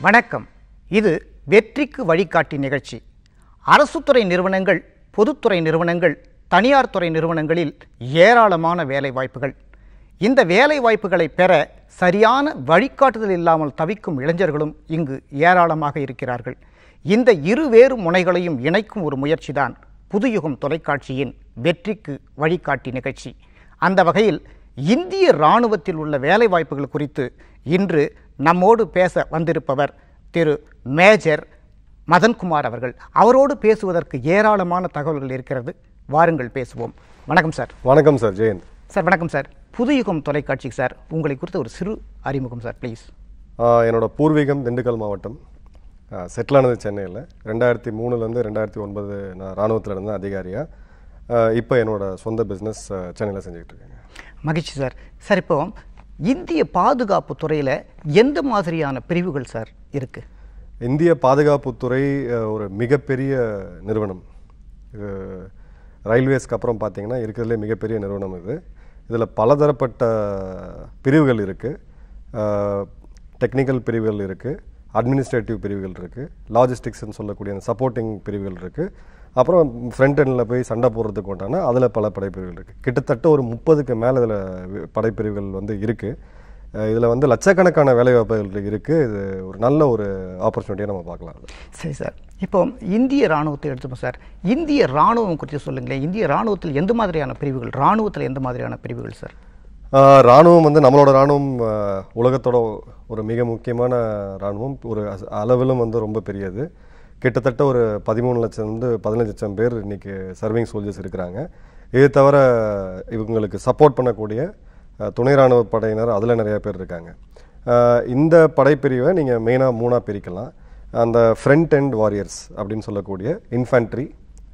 வணக்கம் இது வெற்றிக்கு வழிகாட்டி நிகழ்ச்சி அரசுத்துறை நிறுவனங்கள் பொதுத்துறை நிறுவனங்கள் தனியார் துறை நிறுவனங்களில் ஏராளமான வேலை வாய்ப்புகள் இந்த வேலை வாய்ப்புகளை பெற சரியான வழிகாட்டுதல் இல்லாமல் தவிக்கும் இளைஞர்களும் இங்கு ஏராளமாக இருக்கிறார்கள் இந்த இருவேறு முனைகளையும் இணைக்கும் ஒரு முயற்சிதான் புதுயுகம் தொலைக்காட்சியின் வெற்றிக்கு வழிகாட்டி நிகழ்ச்சி அந்த வகையில் இந்திய இராணுவத்தில் உள்ள வேலைவாய்ப்புகள் குறித்து இன்று நம்மோடு பேச வந்திருப்பவர் திரு மேஜர் மதன்குமார் அவர்கள் அவரோடு பேசுவதற்கு ஏராளமான தகவல்கள் இருக்கிறது வாருங்கள் பேசுவோம் வணக்கம் சார் வணக்கம் சார் ஜெயந்த் சார் வணக்கம் சார் புதுயுகம் தொலைக்காட்சிக்கு சார் உங்களை குறித்த ஒரு சிறு அறிமுகம் சார் ப்ளீஸ் ஆஹ் என்னோட பூர்வீகம் திண்டுக்கல் மாவட்டம் செட்டில் ஆனது சென்னையில் ரெண்டாயிரத்தி மூணுலேருந்து ரெண்டாயிரத்தி ஒன்பது நான் இராணுவத்தில் இருந்தேன் அதிகாரியாக இப்போ என்னோட சொந்த பிஸ்னஸ் சென்னையில் செஞ்சுக்கிட்டு இருக்கேங்க மகிழ்ச்சி சார் சார் இப்போ இந்திய பாதுகாப்பு துறையில் எந்த மாதிரியான பிரிவுகள் சார் இருக்குது இந்திய பாதுகாப்புத்துறை அஹ், ஒரு மிகப்பெரிய நிறுவனம் இது ரயில்வேஸ்க்கு அப்புறம் பார்த்தீங்கன்னா இருக்கிறதுலே மிகப்பெரிய நிறுவனம் இது இதில் பலதரப்பட்ட பிரிவுகள் இருக்குது டெக்னிக்கல் பிரிவுகள் இருக்குது அட்மினிஸ்ட்ரேட்டிவ் பிரிவுகள் இருக்குது லாஜிஸ்டிக்ஸ்னு சொல்லக்கூடிய அந்த சப்போர்ட்டிங் பிரிவுகள் இருக்குது அப்புறம் ஃப்ரண்ட் எண்டில் போய் சண்டை போடுறதுக்கு உண்டான அதில் பல படைப்பிரிவுகள் இருக்குது கிட்டத்தட்ட ஒரு முப்பதுக்கு மேலே இதில் படைப்பிரிவுகள் வந்து இருக்குது இதில் வந்து லட்சக்கணக்கான வேலைவாய்ப்புகள் இருக்குது இது ஒரு நல்ல ஒரு ஆப்பர்ச்சுனிட்டியை நம்ம பார்க்கலாம் அது. சரி சார் இப்போ இந்திய ராணுவத்தை எடுத்துப்போம் சார் இந்திய ராணுவம் குறித்து சொல்லுங்களேன் இந்திய ராணுவத்தில் எந்த மாதிரியான பிரிவுகள் ராணுவத்தில் எந்த மாதிரியான பிரிவுகள் சார் ஆஹ் ராணுவம் வந்து நம்மளோட ராணுவம் ஆஹ் உலகத்தோட ஒரு மிக முக்கியமான ராணுவம் ஒரு அஸ்- அளவிலும் வந்து ரொம்ப பெரியது கிட்டத்தட்ட ஒரு பதிமூணு லட்சம் வந்து பதினஞ்சு லட்சம் பேர் இன்னைக்கு சர்விங் சோல்ஜர்ஸ் இருக்கிறாங்க இது தவிர இவங்களுக்கு சப்போர்ட் பண்ணக்கூடிய ஆஹ் துணை ராணுவ படையினர் அதில் நிறைய பேர் இருக்காங்க ஆஹ் இந்த படைப்பிரிவை நீங்கள் மெயினாக மூணாக பிரிக்கலாம் அந்த ஃப்ரண்ட் எண்ட் வாரியர்ஸ் அப்படின்னு சொல்லக்கூடிய இன்ஃபேண்ட்ரி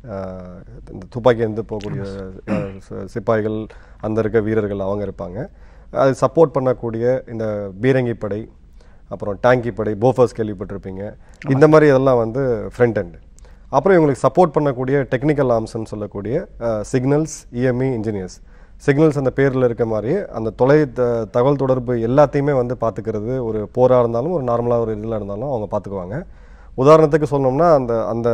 ஆஹ் இந்த துப்பாக்கி இருந்து போகக்கூடிய ஆஹ் சி- சிப்பாய்கள் அந்த இருக்க வீரர்கள் அவங்க இருப்பாங்க அது சப்போர்ட் பண்ணக்கூடிய இந்த பீரங்கி படை அப்புறம் டேங்கி படை போஃபர்ஸ் கேள்விப்பட்டிருப்பீங்க இந்த மாதிரி இதெல்லாம் வந்து ஃப்ரண்ட் எண்ட் அப்புறம் இவங்களுக்கு சப்போர்ட் பண்ணக்கூடிய டெக்னிக்கல் ஆர்ம்ஸ்னு சொல்லக்கூடிய சிக்னல்ஸ் இஎம்இ இன்ஜினியர்ஸ் சிக்னல்ஸ் அந்த பேரில் இருக்க மாதிரியே அந்த தொலை த- தகவல் தொடர்பு எல்லாத்தையுமே வந்து பார்த்துக்கிறது ஒரு போராக இருந்தாலும் ஒரு நார்மலாக ஒரு இதில் இருந்தாலும் அவங்க பார்த்துக்குவாங்க உதாரணத்துக்கு சொன்னோம்னா அந்த அந்த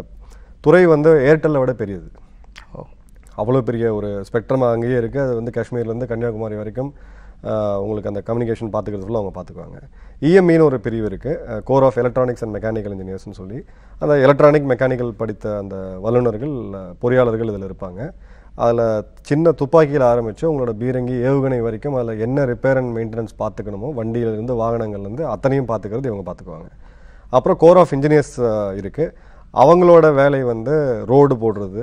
துறை வந்து ஏர்டெல்லை விட பெரியது ஓ அவ்வளோ பெரிய ஒரு ஸ்பெக்ட்ரம் அங்கேயே இருக்குது அது வந்து காஷ்மீர்லேருந்து கன்னியாகுமரி வரைக்கும் ஆஹ், உங்களுக்கு அந்த கம்யூனிகேஷன் பார்த்துக்கிறது ஃபுல்லாக அவங்க பார்த்துக்குவாங்க இஎம்இன்னு ஒரு பிரிவு இருக்குது corps of electronics and mechanical இன்ஜினியர்ஸ்னு சொல்லி அந்த எலக்ட்ரானிக் மெக்கானிக்கல் படித்த அந்த வல்லுநர்கள் அஹ், பொறியாளர்கள் இதில் இருப்பாங்க அதில் சின்ன துப்பாக்கியில் ஆரம்பித்து உங்களோட பீரங்கி ஏவுகணை வரைக்கும் அதில் என்ன ரிப்பேர் அண்ட் மெயின்டெனன்ஸ் பார்த்துக்கணுமோ வண்டியிலேருந்து வாகனங்கள்லேருந்து அத்தனையும் பார்த்துக்கிறது இவங்க பார்த்துக்குவாங்க அப்புறம் கோர் ஆஃப் இன்ஜினியர்ஸ் இருக்குது அவங்களோட வேலை வந்து ரோடு போடுறது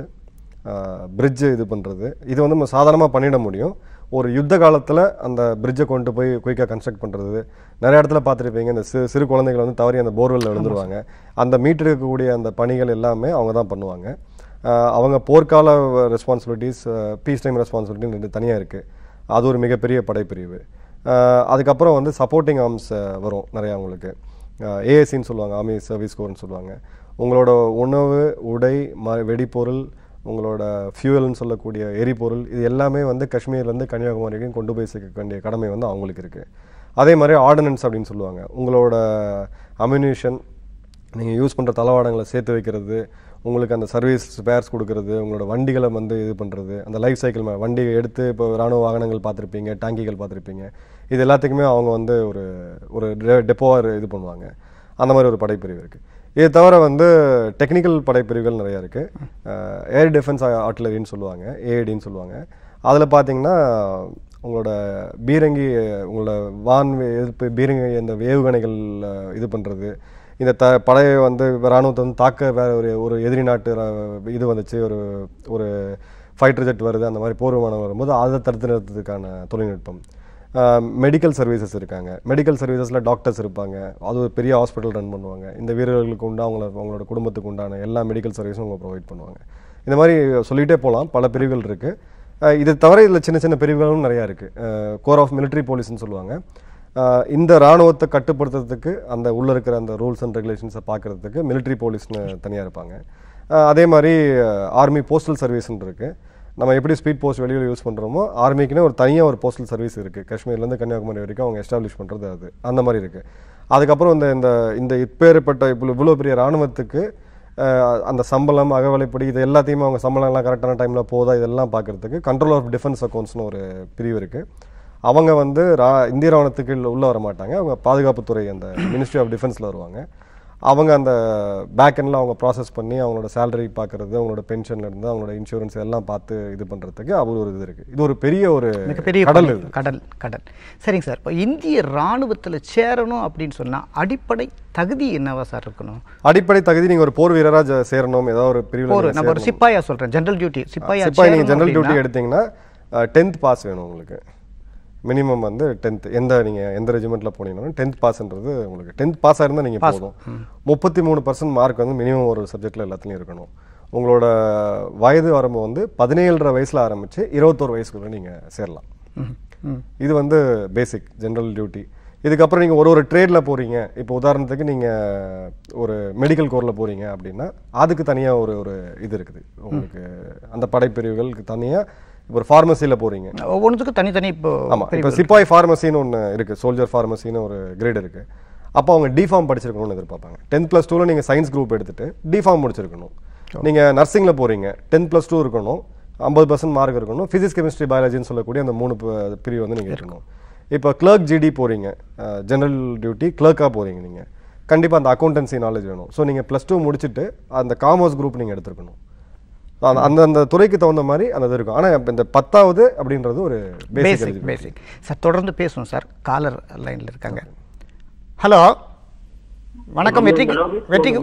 பிரிட்ஜு இது பண்ணுறது இது வந்து நம்ம சாதாரணமாக பண்ணிட முடியும் ஒரு யுத்த காலத்தில் அந்த பிரிட்ஜை கொண்டு போய் குயிக்காக கன்ஸ்ட்ரக்ட் பண்ணுறது நிறைய இடத்துல பார்த்துருப்பீங்க இந்த சிறு சிறு குழந்தைகள் வந்து தவறி அந்த போர்வெல்ல விழுந்துருவாங்க அந்த மீட்டர் இருக்கக்கூடிய அந்த பணிகள் எல்லாமே அவங்க தான் பண்ணுவாங்க ஆஹ் அவங்க போர்க்கால ரெஸ்பான்சிபிலிட்டிஸ் பீஸ் டைம் ரெஸ்பான்சிபிலிட்டின்னு ரெண்டு தனியாக இருக்குது அது ஒரு மிகப்பெரிய படைப்பிரிவு ஆஹ் அதுக்கப்புறம் வந்து சப்போர்ட்டிங் ஆர்ம்ஸ் வரும் நிறையா அவங்களுக்கு ஏஎஸ்சின்னு சொல்லுவாங்க ஆர்மி சர்வீஸ் கோர்னு சொல்லுவாங்க உங்களோட உணவு உடை ம வெடிப்பொருள் உங்களோட ஃபியூவல்னு சொல்லக்கூடிய எரிபொருள் இது எல்லாமே வந்து காஷ்மீர்லேருந்து கன்னியாகுமரி வரைக்கும் கொண்டு போய் சேர்க்க வேண்டிய கடமை வந்து அவங்களுக்கு இருக்குது அதே மாதிரி ஆர்டினன்ஸ் அப்படின்னு சொல்லுவாங்க உங்களோட அம்யூனிஷன் நீங்கள் யூஸ் பண்ணுற தளவாடங்களை சேர்த்து வைக்கிறது உங்களுக்கு அந்த சர்வீஸ் ஸ்பேர்ஸ் கொடுக்கறது உங்களோட வண்டிகளை வந்து இது பண்ணுறது அந்த லைஃப் சைக்கிள் வண்டியை எடுத்து இப்போ ராணுவ வாகனங்கள் பார்த்துருப்பீங்க டேங்கிகள் பார்த்துருப்பீங்க இது எல்லாத்துக்குமே அவங்க வந்து ஒரு ஒரு டெப்போவாக இது பண்ணுவாங்க அந்த மாதிரி ஒரு படைப்பிரிவு இருக்குது இது தவிர வந்து டெக்னிக்கல் படைப்பிரிவுகள் நிறையா இருக்குது ஏர் டிஃபென்ஸ் ஆர்ட்டிலரின்னு சொல்லுவாங்க ஏஐடின்னு சொல்லுவாங்க அதில் பார்த்தீங்கன்னா உங்களோட பீரங்கி உங்களோட வான் வே- எதிர்ப்பு பீரங்கி அந்த ஏவுகணைகள் அஹ், இது பண்ணுறது இந்த த படையை வந்து இராணுவத்தை வந்து தாக்க வேற ஒரு ஒரு எதிரி நாட்டு ர- இது வந்துச்சு ஒரு ஒரு ஃபைட்டர் ஜெட் வருது அந்த மாதிரி போர் விமானம் வரும்போது அதை தடுத்து நிறுத்ததுக்கான தொழில்நுட்பம் மெடிக்கல் சர்வீசஸ் இருக்காங்க மெடிக்கல் சர்வீசஸில் டாக்டர்ஸ் இருப்பாங்க அது ஒரு பெரிய ஹாஸ்பிட்டல் ரன் பண்ணுவாங்க இந்த வீரர்களுக்கு உண்டா அவங்கள அவங்களோட குடும்பத்துக்கு உண்டான எல்லா மெடிக்கல் சர்வீஸும் அவங்க ப்ரொவைட் பண்ணுவாங்க இந்த மாதிரி சொல்லிகிட்டே போகலாம் பல பிரிவுகள் இருக்குது இது தவிர இதில் சின்ன சின்ன பிரிவுகளும் நிறையா இருக்குது கோர் ஆஃப் military போலீஸ்னு சொல்லுவாங்க அஹ் இந்த இராணுவத்தை கட்டுப்படுத்துறதுக்கு அந்த உள்ள இருக்கிற அந்த ரூல்ஸ் அண்ட் ரெகுலேஷன்ஸை பார்க்கறதுக்கு military போலீஸ்னு தனியாக இருப்பாங்க அஹ் அதே மாதிரி ஆர்மி போஸ்டல் சர்வீஸ்னு இருக்குது நம்ம எப்படி ஸ்பீட் போஸ்ட் வெளியில் யூஸ் பண்ணுறோமோ ஆர்மிக்குன்னு ஒரு தனியாக ஒரு போஸ்டல் சர்வீஸ் இருக்குது காஷ்மீர்லேருந்து கன்னியாகுமரி வரைக்கும் அவங்க எஸ்டாப்ளிஷ் பண்ணுறது அது அந்த மாதிரி இருக்குது அதுக்கப்புறம் இந்த இந்த இந்த இப்பேற்பட்ட இவ்வளோ இவ்வளோ பெரிய இராணுவத்துக்கு அஹ், அந்த சம்பளம் அகவலைப்படி இது எல்லாத்தையுமே அவங்க சம்பளம் எல்லாம் கரெக்டான டைமில் போதா இதெல்லாம் பார்க்கறதுக்கு கண்ட்ரோல் ஆஃப் டிஃபென்ஸ் அக்கௌண்ட்ஸ்னு ஒரு பிரிவு இருக்குது அவங்க வந்து ரா இந்திய ராணுவத்துக்கு உள்ளே வர மாட்டாங்க அவங்க பாதுகாப்புத்துறை அந்த மினிஸ்ட்ரி ஆஃப் டிஃபென்ஸில் வருவாங்க அவங்க அந்த பேக் எண்டில் அவங்க ப்ராசஸ் பண்ணி அவங்களோட சேலரி பார்க்கறது அவங்களோட பென்ஷன்ல இருந்து அவங்களோட இன்சூரன்ஸ் எல்லாம் பார்த்து இது பண்ணுறதுக்கு அவர் ஒரு இது இருக்குது இது ஒரு பெரிய ஒரு மிகப்பெரிய கடல் பணி. இது கடல் கடல் சரிங்க சார் இப்போ இந்திய ராணுவத்தில் சேரணும் அப்படின்னு சொன்னா அடிப்படை தகுதி என்னவா சார் இருக்கணும் அடிப்படை தகுதி நீங்கள் ஒரு போர் வீரராக சேரணும் ஏதாவது ஒரு பிரிவில் ஒரு நம்ம ஒரு சிப்பாயா சொல்றேன் ஜெனரல் டியூட்டி சிப்பாயா சிப்பாய் நீங்கள் சேரணும் ஜெனரல் டியூட்டி அப்படின்னா, எடுத்தீங்கன்னா டென்த் பாஸ் வேணும் உங்களுக்கு மினிமம் வந்து டென்த் எந்த நீங்கள் எந்த ரெஜிமெண்ட்டில் போனீங்கன்னாலும் டென்த் பாஸ்ன்றது உங்களுக்கு டென்த் பாஸாக இருந்தால் நீங்கள் போதும் முப்பத்தி மூணு பர்சன்ட் மார்க் வந்து மினிமம் ஒரு சப்ஜெக்ட்டில் எல்லாத்துலேயும் இருக்கணும் உங்களோட வயது வரம்பு வந்து பதினேழரை வயசில் ஆரம்பித்து இருபத்தோரு வயசுக்குள்ள நீங்கள் சேரலாம் ம், ம். இது வந்து பேசிக் ஜெனரல் டியூட்டி இதுக்கப்புறம் நீங்கள் ஒரு ஒரு ட்ரேடில் போகிறீங்க இப்போ உதாரணத்துக்கு நீங்கள் ஒரு மெடிக்கல் கோரில் போகிறீங்க அப்படின்னா அதுக்கு தனியாக ஒரு ஒரு இது இருக்குது உங்களுக்கு அந்த படைப்பிரிவுகளுக்கு தனியாக இப்போ ஒரு ஃபார்மசியில் போகிறீங்க ஒவ்வொன்றுத்துக்கும் தனித்தனி இப்போ ஆமாம் இப்போ சிப்பாய் ஃபார்மசின்னு ஒன்று இருக்குது சோல்ஜர் ஃபார்மசின்னு ஒரு கிரேட் இருக்குது அப்போ அவங்க டிஃபார்ம் படிச்சிருக்கணும்னு எதிர்பார்ப்பாங்க டென்த் ப்ளஸ் டூவில் நீங்கள் சயின்ஸ் குரூப் எடுத்துட்டு டிஃபார்ம் முடிச்சிருக்கணும் நீங்கள் நர்சிங்கில் போகிறீங்க டென்த் ப்ளஸ் டூ இருக்கணும் ஐம்பது பர்சன்ட் மார்க் இருக்கணும் ஃபிசிக்ஸ் கெமிஸ்ட்ரி பயாலஜின்னு சொல்லக்கூடிய அந்த மூணு ப- பிரிவு வந்து நீங்கள் இருக்கணும் இப்போ கிளர்க் ஜிடி போகிறீங்க ஜெனரல் டியூட்டி கிளர்க்காக போகிறீங்க நீங்கள் கண்டிப்பாக அந்த அக்கௌண்டன்சி நாலேஜ் வேணும் ஸோ நீங்கள் ப்ளஸ் டூ முடிச்சுட்டு அந்த காமர்ஸ் குரூப் நீங்கள் எடுத்துருக்கணும் அந்த அந்த அந்த துறைக்கு தகுந்த மாதிரி அந்த இது இருக்கும் ஆனால் இந்த பத்தாவது அப்படின்றது ஒரு பேசிக் பேசிக் பேசிக் சார் தொடர்ந்து பேசுவோம் சார் காலர் லைன்ல இருக்காங்க ஹலோ வணக்கம் வெற்றிக்கு வெற்றிக்கு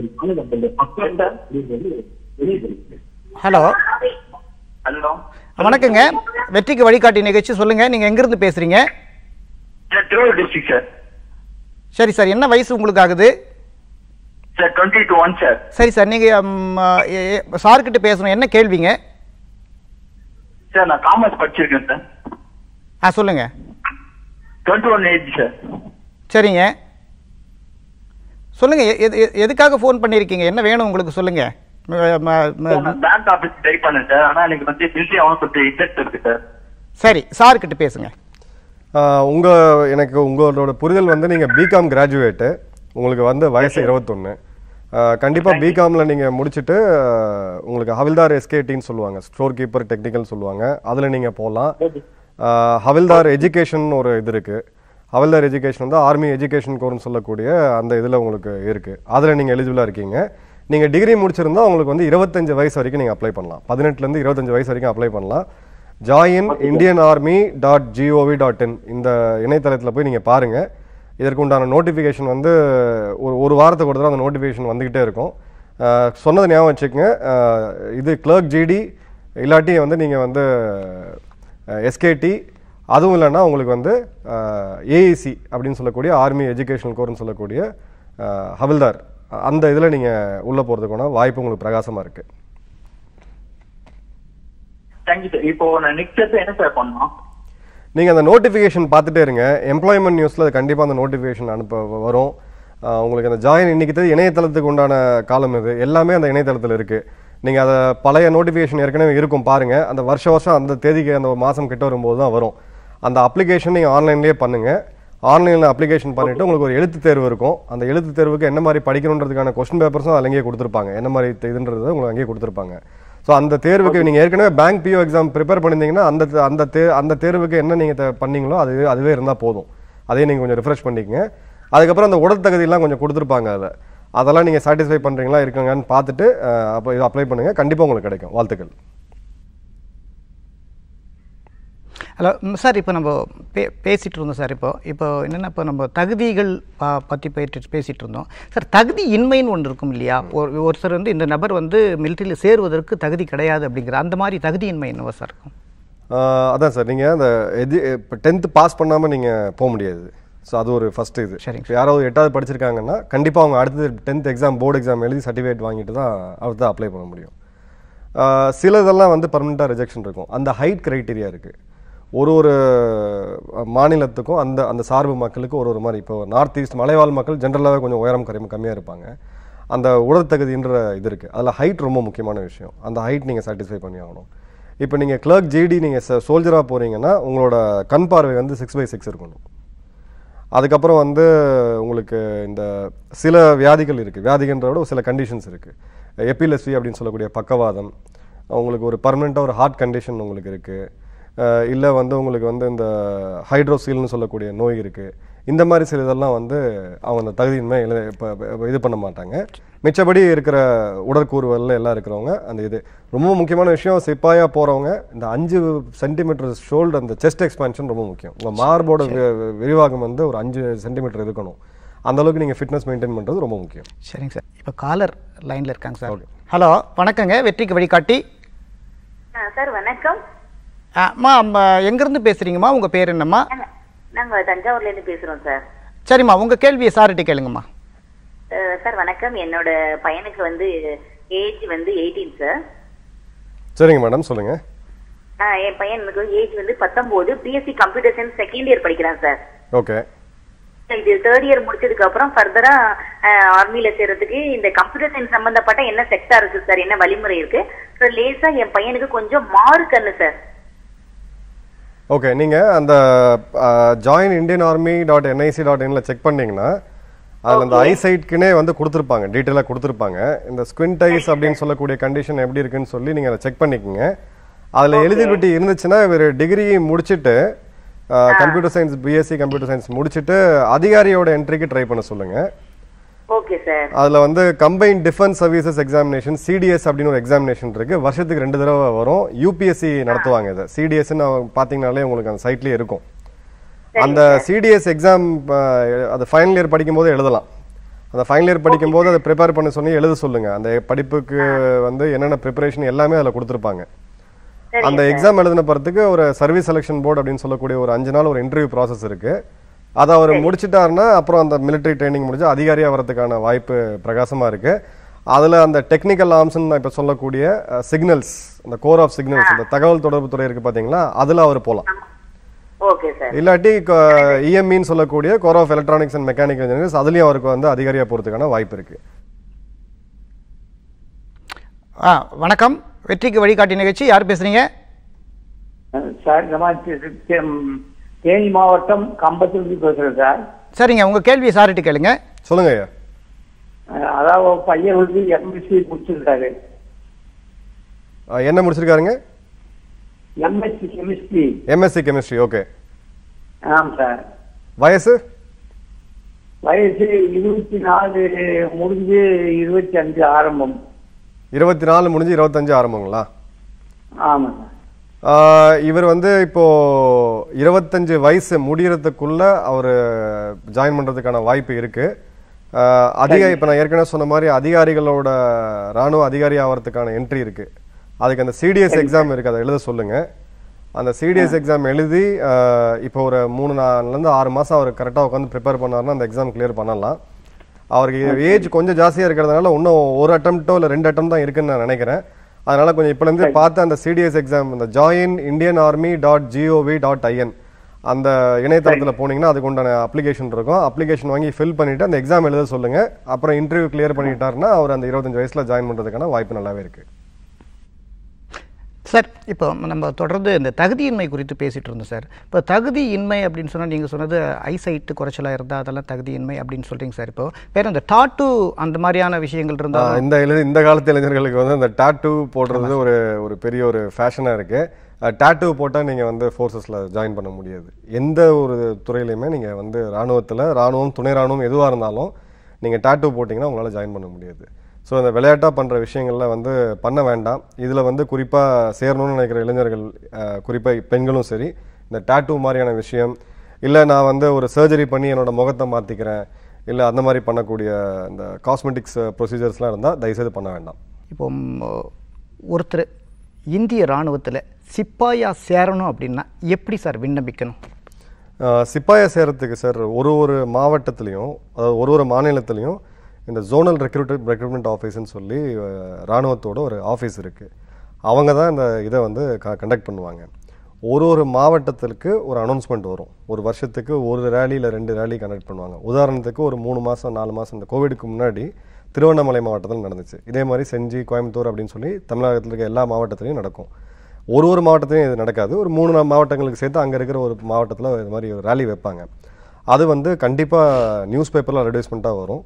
ஹலோ ஹலோ வணக்கங்க வெற்றிக்கு வழிகாட்டி நிகழ்ச்சி சொல்லுங்க நீங்க எங்கிருந்து பேசுறீங்க சார் திருவள்ளூர் டிஸ்ட்ரிக்ட் சார் சரி சார் என்ன வயசு உங்களுக்கு ஆகுது sir twenty two one sir சரி சார் நீங்க ம், எ- எ- சார்கிட்ட பேசணும் என்ன கேள்விங்க சார் நான் காமர்ஸ் படிச்சிருக்கேன் சார் ஆ சொல்லுங்க டுவெண்ட்டி ஒன் ஏஜ் சார் சரிங்க சொல்லுங்க எ- எது- எது- எதுக்காக ஃபோன் பண்ணியிருக்கீங்க என்ன வேணும் உங்களுக்கு சொல்லுங்க ம- ம- ம- நான் பேங்க் ஆஃபீஸ் ட்ரை பண்ணேன் சார் ஆனா எனக்கு வந்து பில்டி ஆகணும் கொஞ்சம் இன்ட்ரெஸ்ட் இருக்கு சார் சரி சார்கிட்ட பேசுங்க ஆஹ் உங்க எனக்கு உங்களோட புரிதல் வந்து நீங்க பிகாம் கிராஜுவேட்டு உங்களுக்கு வந்து வயசு இருபத்தொன்னு கண்டிப்பா பிகாம்ல நீங்க முடிச்சுட்டு ஆஹ் உங்களுக்கு ஹவில்தார் எஸ்கேடின்னு சொல்லுவாங்க ஸ்டோர் கீப்பர் டெக்னிக்கல் சொல்லுவாங்க அதுல நீங்க போகலாம் ஆஹ் ஹவில்தார் எஜுகேஷன் ஒரு இது இருக்கு ஹவில்தார் எஜுகேஷன் வந்து ஆர்மி எஜுகேஷன் கோர்னு சொல்லக்கூடிய அந்த இதுல உங்களுக்கு இருக்கு அதுல நீங்க எலிஜிபிளா இருக்கீங்க நீங்க டிகிரி முடிச்சிருந்தா உங்களுக்கு வந்து இருபத்தஞ்சு வயசு வரைக்கும் நீங்க அப்ளை பண்ணலாம் பதினெட்டுல இருந்து இருபத்தஞ்சு வயசு வரைக்கும் அப்ளை பண்ணலாம் join Indian army dot G O V dot இணையதளத்தில் போய் நீங்கள் பாருங்கள் இதற்கு உண்டான நோட்டிஃபிகேஷன் வந்து ஒரு ஒரு வாரத்துக்கு ஒரு தடவை அந்த நோட்டிஃபிகேஷன் வந்துக்கிட்டே இருக்கும் அஹ், சொன்னதை ஞாபகம் வச்சுக்கோங்க அஹ், இது கிளர்க் ஜிடி இல்லாட்டி வந்து நீங்கள் வந்து எஸ்கேடி அதுவும் இல்லைன்னா உங்களுக்கு வந்து ஏஇசி அப்படின்னு சொல்லக்கூடிய ஆர்மி எஜுகேஷனல் கோர்னு சொல்லக்கூடிய அஹ், ஹவில்தார் அந்த இதில் நீங்கள் உள்ளே போகிறதுக்கான வாய்ப்பு உங்களுக்கு பிரகாசமாக இருக்குது தேங்க்யூ சார் இப்போ நான் நெக்ஸ்ட் ஸ்டெப் என்ன சார் பண்ணணும் நீங்கள் அந்த நோட்டிஃபிகேஷன் பார்த்துட்டே இருங்க எம்ப்ளாய்மெண்ட் நியூஸில் அது கண்டிப்பாக அந்த நோட்டிஃபிகேஷன் அனுப்ப வ- வரும் ஆஹ் உங்களுக்கு அந்த ஜாயின் இன்னைக்கு இணையதளத்துக்கு உண்டான காலம் இது எல்லாமே அந்த இணையதளத்தில் இருக்குது நீங்கள் அதை பழைய நோட்டிஃபிகேஷன் ஏற்கனவே இருக்கும் பாருங்கள் அந்த வருஷ வருஷம் அந்த தேதிக்கு அந்த மாதம் கிட்ட வரும்போது தான் வரும் அந்த அப்ளிகேஷன் நீங்கள் ஆன்லைன்லேயே பண்ணுங்கள் ஆன்லைனில் அப்ளிகேஷன் பண்ணிவிட்டு உங்களுக்கு ஒரு எழுத்து தேர்வு இருக்கும் அந்த எழுத்து தேர்வுக்கு என்ன மாதிரி படிக்கணுன்றதுக்கான கொஸ்டின் பேப்பர்ஸும் அதில் அங்கேயே கொடுத்துருப்பாங்க என்ன மாதிரி இதுன்றது உங்களுக்கு அங்கேயே கொடுத்துருப்பாங்க ஸோ அந்த தேர்வுக்கு நீங்கள் ஏற்கனவே பேங்க் பிஓ எக்ஸாம் ப்ரிப்பேர் பண்ணியிருந்தீங்கன்னா அந்த தே- அந்த தே அந்த தேர்வுக்கு என்ன நீங்கள் பண்ணீங்களோ அது அதுவே இருந்தால் போதும் அதே நீங்கள் கொஞ்சம் ரிஃப்ரெஷ் பண்ணிக்கங்க அதுக்கப்புறம் அந்த உடல் தகுதியெல்லாம் கொஞ்சம் கொடுத்துருப்பாங்க அதில் அதெல்லாம் நீங்கள் சாட்டிஸ்ஃபை பண்ணுறீங்களா இருக்காங்கன்னு பார்த்துட்டு அஹ், அப்போ இது அப்ளை பண்ணுங்கள் கண்டிப்பாக உங்களுக்கு கிடைக்கும் வாழ்த்துக்கள் ஹலோ ம், சார் இப்போ நம்ம பே பேசிகிட்டு இருந்தோம் சார் இப்போ இப்போ என்னென்னா இப்போ நம்ம தகுதிகள் ப- பற்றி போயிட்டு பேசிகிட்டு இருந்தோம் சார் தகுதி இன்மைன்னு ஒன்று இருக்கும் இல்லையா ஒரு ஒருத்தர் வந்து இந்த நபர் வந்து மிலிட்டரியில் சேருவதற்கு தகுதி கிடையாது அப்படிங்கிற அந்த மாதிரி தகுதியின்மை என்னவா சார் இருக்கும் ஆஹ் அதான் சார் நீங்கள் அந்த எது இப்போ டென்த்து பாஸ் பண்ணாமல் நீங்கள் போக முடியாது ஸோ அது ஒரு ஃபஸ்ட்டு இது சரிங்க இப்போ யாராவது எட்டாவது படிச்சிருக்காங்கன்னா கண்டிப்பாக அவங்க அடுத்தது டென்த் எக்ஸாம் போர்டு எக்ஸாம் எழுதி சர்டிஃபிகேட் வாங்கிட்டு தான் அடுத்து அப்ளை பண்ண முடியும் ஆஹ் சில இதெல்லாம் வந்து பர்மனெண்ட்டாக ரிஜெக்ஷன் இருக்கும் அந்த ஹைட் க்ரைட்டீரியா இருக்குது ஒரு ஒரு மாநிலத்துக்கும் அந்த அந்த சார்பு மக்களுக்கு ஒரு ஒரு மாதிரி இப்போ நார்த் ஈஸ்ட் மலைவாழ் மக்கள் ஜென்ரலாகவே கொஞ்சம் உயரம் கம்மி கம்மியாக இருப்பாங்க அந்த உடற்தகுதின்ற இது இருக்குது அதில் ஹைட் ரொம்ப முக்கியமான விஷயம் அந்த ஹைட் நீங்கள் சாட்டிஸ்ஃபை பண்ணி ஆகணும் இப்போ நீங்கள் கிளர்க் ஜிடி நீங்கள் சோல்ஜராக போகிறீங்கன்னா உங்களோட கண் பார்வை வந்து சிக்ஸ் பை சிக்ஸ் இருக்கணும் அதுக்கப்புறம் வந்து உங்களுக்கு இந்த சில வியாதிகள் இருக்குது வியாதிகன்ற விட சில கண்டிஷன்ஸ் இருக்குது எபிலசி அப்படின்னு சொல்லக்கூடிய பக்கவாதம் உங்களுக்கு ஒரு பர்மனெண்ட்டாக ஒரு ஹார்ட் கண்டிஷன் உங்களுக்கு இருக்குது இல்லை வந்து உங்களுக்கு வந்து இந்த ஹைட்ரோசீல்னு சொல்லக்கூடிய நோய் இருக்குது இந்த மாதிரி சில இதெல்லாம் வந்து அவங்க அந்த தகுதியின்மை எழுத இப்போ இது பண்ண மாட்டாங்க மிச்சபடி இருக்கிற உடற்கூறுவல்ல எல்லாம் இருக்கிறவங்க அந்த இது ரொம்ப முக்கியமான விஷயம் சிப்பாயா போகிறவங்க இந்த அஞ்சு சென்டிமீட்டர் ஷோல்டர் அந்த செஸ்ட் எக்ஸ்பான்ஷன் ரொம்ப முக்கியம் உங்கள் மார்போட வி- வி- விரிவாகம் வந்து ஒரு அஞ்சு சென்டிமீட்டர் இருக்கணும் அந்த அளவுக்கு நீங்கள் ஃபிட்னஸ் மெயின்டைன் பண்ணுறது ரொம்ப முக்கியம் சரிங்க சார் இப்போ காலர் லைனில் இருக்காங்க சார் ஹலோ வணக்கங்க வெற்றிக்கு வழிகாட்டி ஆ, சார் வணக்கம் ஆ, அம்மா அம்மா, எங்கேருந்து பேசுகிறீங்கம்மா உங்கள் பேர் என்னம்மா நாங்க- நாங்க தஞ்சாவூர்ல இருந்து பேசுறோம் சார் சரிம்மா உங்கள் கேள்வியை சார்கிட்ட கேளுங்கம்மா அஹ், சார் வணக்கம் என்னோட பையனுக்கு வந்து ஏஜ் வந்து எயிட்டீன் சார் சரிங்க மேடம் சொல்லுங்கள் ஆ, என் பையனுக்கு ஏஜ் வந்து பத்தொன்பது BSc computer science second year படிக்கிறான் சார் ஓகே இது தேர்ட் இயர் முடிச்சதுக்கு அப்புறம் ஃபர்தரா ஆர்மில சேர்றதுக்கு இந்த கம்ப்யூட்டர் சயின்ஸ் சம்பந்தப்பட்ட என்ன செக்டா இருக்கு சார் என்ன வழிமுறை இருக்கு சார் லேசா என் பையனுக்கு கொஞ்சம் மாறு கண்ணு சார் ஓகே நீங்கள் அந்த join Indian army dot NIC dot இன்ல செக் பண்ணீங்கன்னா அதில் அந்த ஐசைட்க்குனே வந்து கொடுத்துருப்பாங்க டீட்டெயிலாக கொடுத்துருப்பாங்க இந்த ஸ்குவிண்ட் ஐஸ் அப்படின்னு சொல்லக்கூடிய கண்டிஷன் எப்படி இருக்குன்னு சொல்லி நீங்கள் அதை செக் பண்ணிக்கோங்க அதில் எலிஜிபிலிட்டி இருந்துச்சுன்னா இவர் டிகிரி முடிச்சுட்டு computer science BSc computer science முடிச்சுட்டு அதிகாரியோட என்ட்ரிக்கு ட்ரை பண்ண சொல்லுங்கள் ஓகே சார் அதில் வந்து combine defence services examination CDS அப்படின்னு ஒரு எக்ஸாமினேஷன் இருக்கு வருஷத்துக்கு ரெண்டு தடவை வரும் யூபிஎஸ்சி நடத்துவாங்க இதை சிடிஎஸ்ன்னு பார்த்தீங்கனாலே உங்களுக்கு அந்த சைட்லேயே இருக்கும் அந்த சிடிஎஸ் எக்ஸாம் அது ஃபைனல் இயர் படிக்கும்போது எழுதலாம் அந்த ஃபைனல் இயர் படிக்கும்போது அதை ப்ரிப்பேர் பண்ண சொல்லி எழுத சொல்லுங்க அந்த படிப்புக்கு வந்து என்னென்ன ப்ரிப்பரேஷன் எல்லாமே அதில் கொடுத்துருப்பாங்க அந்த எக்ஸாம் எழுதின பிறத்துக்கு ஒரு சர்வீஸ் செலெக்ஷன் போர்டு அப்படின்னு சொல்லக்கூடிய ஒரு அஞ்சு நாள் ஒரு இன்டர்வியூ ப்ராசஸ் இருக்கு அதை அவர் முடிச்சிட்டாருன்னா அப்புறம் அந்த military ட்ரைனிங் முடிஞ்சு அதிகாரியாக வரதுக்கான வாய்ப்பு பிரகாசமா இருக்கு அதுல அந்த டெக்னிக்கல் ஆர்ம்ஸ்னு இப்போ சொல்லக்கூடிய சிக்னல்ஸ் அந்த கோர் ஆஃப் சிக்னல்ஸ் இந்த தகவல் தொடர்பு துறை இருக்கு பாத்தீங்களா அதுல அவர் போலாம் ஓகே சார் இல்லாட்டி இஎம்இன்னு சொல்லக்கூடிய corps of electronics and mechanical engineers அதுலயும் அவருக்கு வந்து அதிகாரியா போறதுக்கான வாய்ப்பு இருக்கு ஆ வணக்கம் வெற்றிக்கு வழிகாட்டி நிகழ்ச்சி யார் பேசுகிறீங்க சார் இந்த மாதிரி தே- தே- ம், தேனி மாவட்டம் கம்பத்திலிருந்து பேசுறேன் சார் சரிங்க உங்கள் கேள்வியை சார்கிட்ட கேளுங்க சொல்லுங்க ஐயா அஹ் அதாவது பையன் வந்து எம்எஸ்சி முடிச்சிருக்காரு அஹ், என்ன முடிச்சிருக்காருங்க MSc chemistry MSc chemistry okay ஆமாம் சார் வயசு வயசு இருபத்தி நாலு முடிஞ்சு இருபத்தி அஞ்சு ஆரம்பம் இருபத்தி நாலு முடிஞ்சு இருபத்தஞ்சு ஆரம்பங்களா ஆமாம் சார் ஆஹ் இவர் வந்து இப்போ இருபத்தஞ்சு வயசு முடியறதுக்குள்ள அவர் ஜாயின் பண்றதுக்கான வாய்ப்பு இருக்கு ஆஹ் அதிக இப்போ நான் ஏற்கனவே சொன்ன மாதிரி அதிகாரிகளோட ராணுவ அதிகாரி ஆகிறதுக்கான என்ட்ரி இருக்கு அதுக்கு அந்த சிடிஎஸ் எக்ஸாம் இருக்கு அதை எழுத சொல்லுங்க அந்த சிடிஎஸ் எக்ஸாம் எழுதி ஆஹ் இப்போ ஒரு மூணு நாள்லேருந்து ஆறு மாசம் அவர் கரெக்டாக உட்காந்து ப்ரிப்பேர் பண்ணாருன்னா அந்த எக்ஸாம் கிளியர் பண்ணலாம் அவருக்கு ஏஜ் கொஞ்சம் ஜாஸ்தியா இருக்கிறதுனால இன்னும் ஒரு அட்டம்ப்டோ இல்லை ரெண்டு அட்டம் தான் இருக்குன்னு நான் நினைக்கிறேன் அதனால கொஞ்சம் இப்பல இருந்து பார்த்து அந்த சிடிஎஸ் எக்ஸாம் இந்த join Indian army dot G O V dot இணையதளத்துல போனீங்கன்னா அதுக்கு உண்டான அப்ளிகேஷன் இருக்கும் அப்ளிகேஷன் வாங்கி ஃபில் பண்ணிட்டு அந்த எக்ஸாம் எழுத சொல்லுங்க அப்புறம் இன்டர்வியூ கிளியர் பண்ணிட்டாருன்னா அவர் அந்த இருபத்தஞ்சு வயசுல ஜாயின் பண்றதுக்கான வாய்ப்பு நல்லாவே இருக்கு சார் இப்போ நம்ம தொடர்ந்து இந்த தகுதியின்மை குறித்து பேசிட்டு இருந்தோம் சார் இப்போ தகுதியின்மை அப்படின்னு சொன்னால் நீங்கள் சொன்னது ஐசைட்டு குறைச்சலாக இருந்தால் அதெல்லாம் தகுதியின்மை அப்படின்னு சொல்கிறீங்க சார் இப்போ வேறு இந்த டாட்டு அந்த மாதிரியான விஷயங்கள் இருந்தால் ஆஹ் இந்த இளை- இந்த காலத்து இளைஞர்களுக்கு வந்து அந்த டாட்டூ போடுறது ஒரு ஒரு பெரிய ஒரு ஃபேஷனா இருக்கு டாட்டூ போட்டால் நீங்கள் வந்து ஃபோர்ஸஸில் ஜாயின் பண்ண முடியாது எந்த ஒரு துறையிலையுமே நீங்கள் வந்து ராணுவத்தில் ராணுவம் துணை ராணுவம் எதுவாக இருந்தாலும் நீங்கள் டாட்டூ போட்டிங்கன்னா உங்களால் ஜாயின் பண்ண முடியாது ஸோ அந்த விளையாட்டாக பண்ணுற விஷயங்கள்ல வந்து பண்ண வேண்டாம் இதில் வந்து குறிப்பாக சேரணும்னு நினைக்கிற இளைஞர்கள் குறிப்பாக பெண்களும் சரி இந்த டாட்டூ மாதிரியான விஷயம் இல்லை நான் வந்து ஒரு சர்ஜரி பண்ணி என்னோட முகத்தை மாற்றிக்கிறேன் இல்லை அந்த மாதிரி பண்ணக்கூடிய இந்த காஸ்மெட்டிக்ஸ் ப்ரொசீஜர்ஸ்லாம் இருந்தால் தயவுசெய்து பண்ண வேண்டாம் இப்போ ம், ஒருத்தர் இந்திய இராணுவத்தில் சிப்பாயா சேரணும் அப்படின்னா எப்படி சார் விண்ணப்பிக்கணும் ஆஹ் சிப்பாயை சேரத்துக்கு சார் ஒரு ஒரு மாவட்டத்துலேயும் அதாவது ஒரு ஒரு மாநிலத்திலையும் இந்த ஜோனல் ரெக்ரூட் ரெக்ரூட்மெண்ட் ஆஃபீஸ்னு சொல்லி ஆஹ் ராணுவத்தோட ஒரு ஆஃபீஸ் இருக்குது அவங்க தான் இந்த இதை வந்து க கண்டக்ட் பண்ணுவாங்க ஒரு ஒரு மாவட்டத்திற்கு ஒரு அனௌன்ஸ்மெண்ட் வரும் ஒரு வருஷத்துக்கு ஒரு ரேலி இல்லை ரெண்டு ரேலி கண்டக்ட் பண்ணுவாங்க உதாரணத்துக்கு ஒரு மூணு மாதம் நாலு மாதம் இந்த கோவிடுக்கு முன்னாடி திருவண்ணாமலை மாவட்டத்தில் நடந்துச்சு இதே மாதிரி செஞ்சி கோயம்புத்தூர் அப்படின்னு சொல்லி தமிழகத்தில் இருக்க எல்லா மாவட்டத்திலையும் நடக்கும் ஒரு ஒரு மாவட்டத்திலையும் இது நடக்காது ஒரு மூணு நாலு மாவட்டங்களுக்கு சேர்த்து அங்கே இருக்கிற ஒரு மாவட்டத்தில் இது மாதிரி ஒரு ரேலி வைப்பாங்க அது வந்து கண்டிப்பாக நியூஸ் பேப்பரில் அட்வர்டைஸ்மெண்ட்டாக வரும்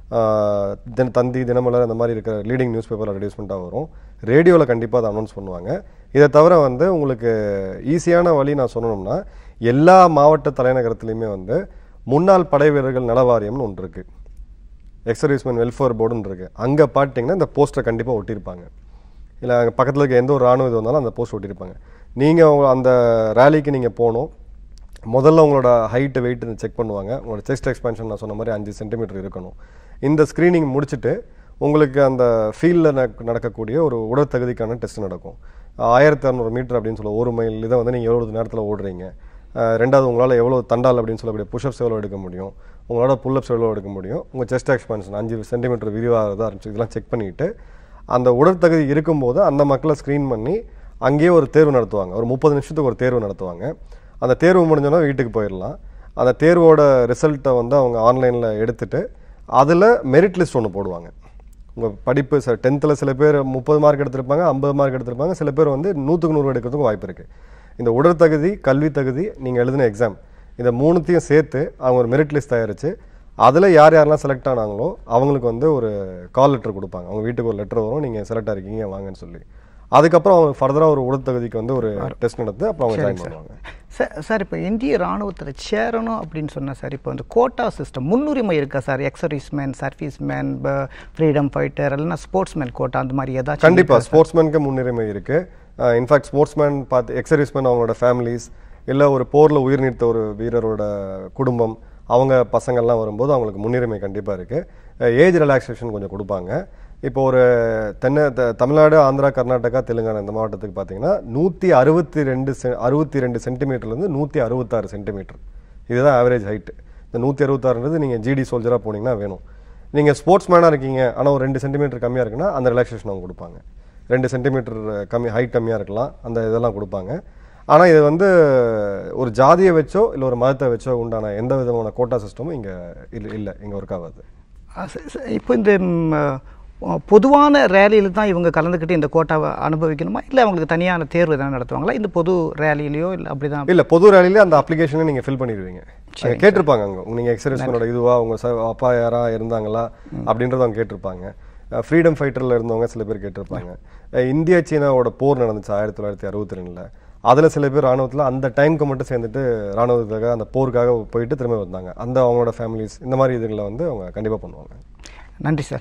ஆஹ் தின தந்தி தினமலர் அந்த மாதிரி இருக்கிற லீடிங் நியூஸ் பேப்பர் அட்வர்டைஸ்மெண்ட்டாக வரும் ரேடியோவில் கண்டிப்பாக அதை அனௌன்ஸ் பண்ணுவாங்க இதை தவிர வந்து உங்களுக்கு ஈஸியான வழி நான் சொல்லணும்னா எல்லா மாவட்ட தலைநகரத்துலையுமே வந்து முன்னாள் படை வீரர்கள் நல வாரியம்னு ஒன்று இருக்குது எக்ஸர்வீஸ்மென் வெல்ஃபேர் போர்டுன்னு இருக்குது அங்கே பார்த்தீங்கன்னா இந்த போஸ்டரை கண்டிப்பாக ஒட்டியிருப்பாங்க இல்லை அங்கே பக்கத்தில் இருக்க எந்த ஒரு ராணுவ இது வந்தாலும் அந்த போஸ்ட் ஒட்டியிருப்பாங்க நீங்கள் அந்த ரேலிக்கு நீங்கள் போகணும் முதல்ல உங்களோட ஹைட்டு வெயிட் செக் பண்ணுவாங்க உங்களோட செஸ்ட் எக்ஸ்பென்ஷன் நான் சொன்ன மாதிரி அஞ்சு சென்டிமீட்டர் இருக்கணும் இந்த ஸ்க்ரீனிங் முடிச்சுட்டு உங்களுக்கு அந்த ஃபீல்டில் நடக்கக்கூடிய ஒரு உடற்தகுதிக்கான டெஸ்ட் நடக்கும் ஆயிரத்தி அறநூறு மீட்டர் அப்படின்னு சொல்ல ஒரு மைல் இதை வந்து நீங்கள் எவ்வளோ நேரத்தில் ஓடுறீங்க அஹ் ரெண்டாவது உங்களால் எவ்வளோ தண்டால் அப்படின்னு சொல்லக்கூடிய புஷ்அப்ஸ் எவ்வளோ எடுக்க முடியும் உங்களோட புல்லப்ஸ் எவ்வளோ எடுக்க முடியும் உங்கள் செஸ்ட் எக்ஸ்பான்ஷன் அஞ்சு சென்டிமீட்டர் விரிவாகிறதா ஆரம்பிச்சு இதெல்லாம் செக் பண்ணிவிட்டு அந்த உடற்தகுதி இருக்கும்போது அந்த மக்களை ஸ்க்ரீன் பண்ணி அங்கேயே ஒரு தேர்வு நடத்துவாங்க ஒரு முப்பது நிமிஷத்துக்கு ஒரு தேர்வு நடத்துவாங்க அந்த தேர்வு முடிஞ்சோன்னா வீட்டுக்கு போயிடலாம் அந்த தேர்வோட ரிசல்ட்டை வந்து அவங்க ஆன்லைனில் எடுத்துட்டு அதில் மெரிட் லிஸ்ட் ஒன்று போடுவாங்க உங்கள் படிப்பு சார் டென்த்தில் சில பேர் முப்பது மார்க் எடுத்திருப்பாங்க ஐம்பது மார்க் எடுத்திருப்பாங்க சில பேர் வந்து நூற்றுக்கு நூறு எடுக்கிறதுக்கும் வாய்ப்பு இருக்குது இந்த உடற்தகுதி கல்வி தகுதி நீங்கள் எழுதின எக்ஸாம் இந்த மூணுத்தையும் சேர்த்து அவங்க ஒரு மெரிட் லிஸ்ட் தயாரித்து அதில் யார் யாரெல்லாம் செலக்ட் ஆனாங்களோ அவங்களுக்கு வந்து ஒரு கால் லெட்டர் கொடுப்பாங்க அவங்க வீட்டுக்கு ஒரு லெட்டர் வரும் நீங்கள் செலக்ட் ஆகிருக்கீங்க வாங்கன்னு சொல்லி அதுக்கப்புறம் அவங்க ஃபர்தராக ஒரு உடற்தகுதிக்கு வந்து ஒரு டெஸ்ட் நடத்து அப்புறம் அவங்க ஜாயின் பண்ணுவாங்க சார் சார் இப்போ இந்திய ராணுவத்தில் சேரணும் அப்படின்னு சொன்னால் சார் இப்போ வந்து கோட்டா சிஸ்டம் முன்னுரிமை இருக்கா sir ex serviceman serviceman freedom fighter இல்லைன்னா ஸ்போர்ட்ஸ்மேன் கோட்டா அந்த மாதிரி ஏதாச்சும் கண்டிப்பாக ஸ்போர்ட்ஸ்மேனுக்கு முன்னுரிமை இருக்குது இன்ஃபேக்ட் ஸ்போர்ட்ஸ்மேன் பார்த்து எக்ஸர்வீஸ்மேன் அவங்களோட ஃபேமிலிஸ் இல்லை ஒரு போரில் உயிர் நீத்த ஒரு வீரரோட குடும்பம் அவங்க பசங்கள்லாம் வரும்போது அவங்களுக்கு முன்னுரிமை கண்டிப்பாக இருக்குது ஏஜ் ரிலாக்ஸேஷன் கொஞ்சம் கொடுப்பாங்க இப்போ ஒரு தென்னை த- தமிழ்நாடு ஆந்திரா கர்நாடகா தெலுங்கானா இந்த மாவட்டத்துக்கு பார்த்தீங்கன்னா நூற்றி அறுபத்தி ரெண்டு செ அறுபத்தி ரெண்டு சென்டிமீட்டர்லேருந்து நூற்றி அறுபத்தாறு சென்டிமீட்டர் இதுதான் ஆவரேஜ் ஹைட்டு இந்த நூற்றி அறுபத்தாறுன்றது நீங்கள் ஜிடி சோல்ஜராக போனீங்கன்னா வேணும் நீங்கள் ஸ்போர்ட்ஸ் மேனாக இருக்கீங்க ஆனால் ஒரு ரெண்டு சென்டிமீட்டர் கம்மியாக இருக்குன்னா அந்த ரிலாக்ஸேஷன் அவங்க கொடுப்பாங்க ரெண்டு சென்டிமீட்டர் கம்மி ஹைட் கம்மியாக இருக்கலாம் அந்த இதெல்லாம் கொடுப்பாங்க ஆனால் இது வந்து ஒரு ஜாதியை வச்சோ இல்லை ஒரு மதத்தை வச்சோ உண்டான எந்த விதமான கோட்டா சிஸ்டமும் இங்கே இல்லை இல்லை இங்கே ஒர்க் ஆகாது ஆ, ச- ச- இப்போ இந்த ம், அ, பொதுவான ரேலியில் தான் இவங்க கலந்துக்கிட்டு இந்த கோட்டாவை அனுபவிக்கணுமா இல்லை அவங்களுக்கு தனியான தேர்வு எதனா நடத்துவாங்களா இந்த பொது ரேலியிலையோ இல்லை அப்படி தான் இல்ல பொது ரேலிலே அந்த அப்ளிகேஷனை நீங்க ஃபில் பண்ணிடுவீங்க அங்க கேட்டிருப்பாங்க அங்க நீங்க எக்ஸர்வீஸ்மேனோட இதுவா உங்க ச- அப்பா யாரா இருந்தாங்களா அப்படின்றத அவங்க கேட்டிருப்பாங்க ஃப்ரீடம் ஃபைட்டர்ல இருந்தவங்க சில பேர் கேட்டிருப்பாங்க அஹ் இந்தியா சீனாவோட போர் நடந்துச்சு ஆயிரத்தி தொள்ளாயிரத்தி அறுபத்தி ரெண்டுல அதுல சில பேர் ராணுவத்துல அந்த டைம்க்கு மட்டும் சேர்ந்துட்டு ராணுவத்துக்காக அந்த போருக்காக போயிட்டு திரும்ப வந்தாங்க அந்த அவங்களோட ஃபேமிலிஸ் இந்த மாதிரி இதுகளை வந்து அவங்க கண்டிப்பா பண்ணுவாங்க நன்றி சார்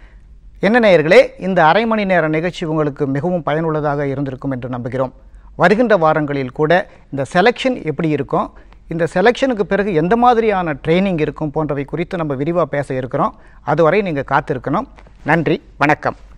என்ன நேயர்களே இந்த அரை மணி நேர நிகழ்ச்சி உங்களுக்கு மிகவும் பயனுள்ளதாக இருந்திருக்கும் என்று நம்புகிறோம் வருகின்ற வாரங்களில் கூட இந்த செலெக்ஷன் எப்படி இருக்கும் இந்த செலெக்ஷனுக்கு பிறகு எந்த மாதிரியான ட்ரைனிங் இருக்கும் போன்றவை குறித்து நம்ம விரிவாக பேச இருக்கிறோம் அதுவரை நீங்கள் காத்திருக்கணும் நன்றி வணக்கம்